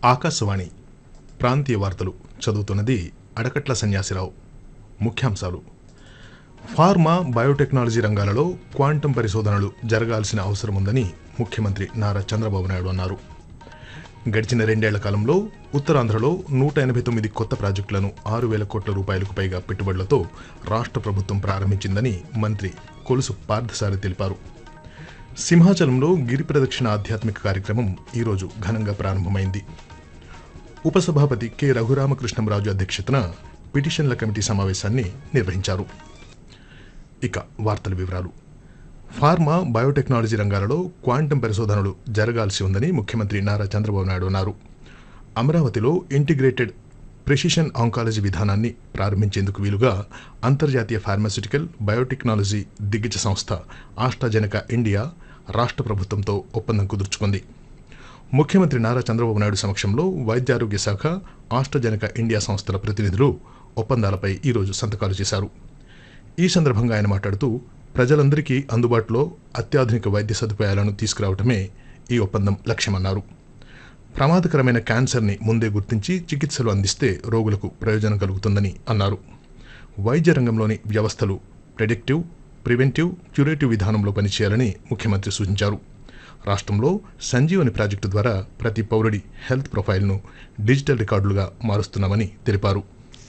ఆకాశవాణి ప్రాంతీయ వార్తలు చదువుతున్నది అడకట్ల సన్యాసిరావు ముఖ్యాంశాలు ఫార్మా బయోటెక్నాలజీ రంగాలలో క్వాంటం పరిశోధనలు జరగాల్సిన అవసరం ఉందని ముఖ్యమంత్రి నారా చంద్రబాబు నాయుడు అన్నారు గడిచిన రెండేళ్ల కాలంలో ఉత్తరాంధ్రలో నూట ఎనభై తొమ్మిది కొత్త ప్రాజెక్టులను ఆరు వేల కోట్ల రూపాయలకు పైగా పెట్టుబడులతో రాష్ట్ర ప్రభుత్వం ప్రారంభించిందని మంత్రి కొలుసు పార్థసారి తెలిపారు సింహాచలంలో గిరి ప్రదక్షిణ ఆధ్యాత్మిక కార్యక్రమం ఈరోజు ఘనంగా ప్రారంభమైంది ఉపసభాపతి కె రఘురామకృష్ణంరాజు అధ్యక్షతన పిటిషన్ల కమిటీ సమావేశాన్ని నిర్వహించారు ఇక వార్తల వివరాలు ఫార్మా బయోటెక్నాలజీ రంగాలలో క్వాంటం పరిశోధనలు జరగాల్సి ఉందని ముఖ్యమంత్రి నారా చంద్రబాబు నాయుడు అన్నారు అమరావతిలో ఇంటిగ్రేటెడ్ ప్రెసిషన్ ఆంకాలజీ విధానాన్ని ప్రారంభించేందుకు వీలుగా అంతర్జాతీయ ఫార్మాస్యూటికల్ బయోటెక్నాలజీ దిగ్గజ సంస్థ ఆస్ట్రాజెనకా ఇండియా రాష్ట్ర ప్రభుత్వంతో ఒప్పందం కుదుర్చుకుంది ముఖ్యమంత్రి నారా చంద్రబాబు నాయుడు సమక్షంలో వైద్యారోగ్య శాఖ ఆస్ట్రాజెనకా ఇండియా సంస్థల ప్రతినిధులు ఒప్పందాలపై ఈరోజు సంతకాలు చేశారు ఈ సందర్భంగా ఆయన మాట్లాడుతూ ప్రజలందరికీ అందుబాటులో అత్యాధునిక వైద్య సదుపాయాలను తీసుకురావటమే ఈ ఒప్పందం లక్ష్యమన్నారు ప్రమాదకరమైన క్యాన్సర్ని ముందే గుర్తించి చికిత్సలు అందిస్తే రోగులకు ప్రయోజనం కలుగుతుందని అన్నారు వైద్య రంగంలోని వ్యవస్థలు ప్రెడిక్టివ్ ప్రివెంటివ్ క్యూరేటివ్ విధానంలో పనిచేయాలని ముఖ్యమంత్రి సూచించారు రాష్ట్రంలో సంజీవని ప్రాజెక్టు ద్వారా ప్రతి పౌరుడి హెల్త్ ప్రొఫైల్ను డిజిటల్ రికార్డులుగా మారుస్తున్నామని తెలిపారు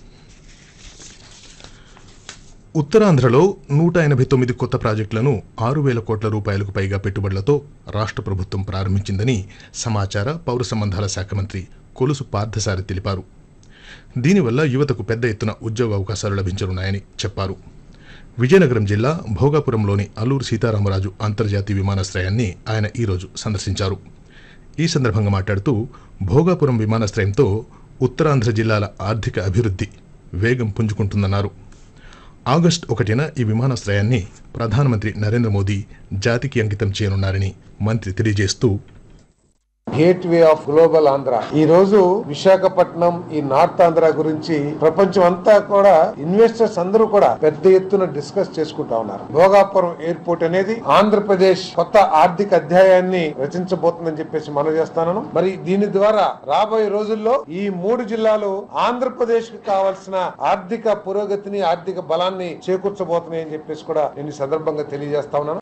ఉత్తరాంధ్రలో నూట ఎనభై తొమ్మిది కొత్త ప్రాజెక్టులను ఆరు వేల కోట్ల రూపాయలకు పైగా పెట్టుబడులతో రాష్ట్ర ప్రభుత్వం ప్రారంభించిందని సమాచార పౌర సంబంధాల శాఖ మంత్రి కొలుసు పార్థసారి తెలిపారు దీనివల్ల యువతకు పెద్ద ఎత్తున ఉద్యోగ అవకాశాలు లభించనున్నాయని చెప్పారు విజయనగరం జిల్లా భోగాపురంలోని అల్లూరు సీతారామరాజు అంతర్జాతీయ విమానాశ్రయాన్ని ఆయన ఈరోజు సందర్శించారు ఈ సందర్భంగా మాట్లాడుతూ భోగాపురం విమానాశ్రయంతో ఉత్తరాంధ్ర జిల్లాల ఆర్థిక అభివృద్ధి వేగం పుంజుకుంటుందన్నారు ఆగస్టు ఒకటిన ఈ విమానాశ్రయాన్ని ప్రధానమంత్రి నరేంద్ర మోదీ జాతికి అంకితం చేయనున్నారని మంత్రి తెలియజేస్తూ gateway of global Andhra ఈ రోజు విశాఖపట్నం ఈ నార్త్ ఆంధ్ర గురించి ప్రపంచం అంతా కూడా ఇన్వెస్టర్స్ అందరూ కూడా పెద్ద ఎత్తున డిస్కస్ చేసుకుంటా ఉన్నారు భోగాపురం ఎయిర్పోర్ట్ అనేది ఆంధ్రప్రదేశ్ కొత్త ఆర్థిక అధ్యాయాన్ని రచించబోతుందని చెప్పేసి మనం చేస్తాను మరి దీని ద్వారా రాబోయే రోజుల్లో ఈ మూడు జిల్లాలు ఆంధ్రప్రదేశ్ కు కావాల్సిన ఆర్థిక పురోగతిని ఆర్థిక బలాన్ని చేకూర్చబోతున్నాయని చెప్పేసి కూడా నేను ఈ సందర్భంగా తెలియజేస్తా ఉన్నాను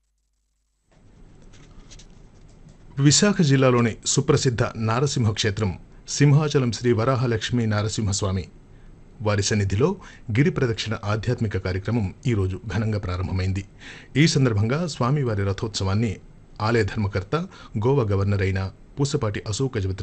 విశాఖ జిల్లాలోని సుప్రసిద్ధ నారసింహ క్షేత్రం సింహాచలం శ్రీ వరాహలక్ష్మీ నారసింహస్వామి వారి సన్నిధిలో గిరి ప్రదక్షిణ ఆధ్యాత్మిక కార్యక్రమం ఈరోజు ఘనంగా ప్రారంభమైంది ఈ సందర్భంగా స్వామివారి రథోత్సవాన్ని ఆలయ ధర్మకర్త గోవా గవర్నర్ అయిన పూసపాటి అశోక్ గజపతి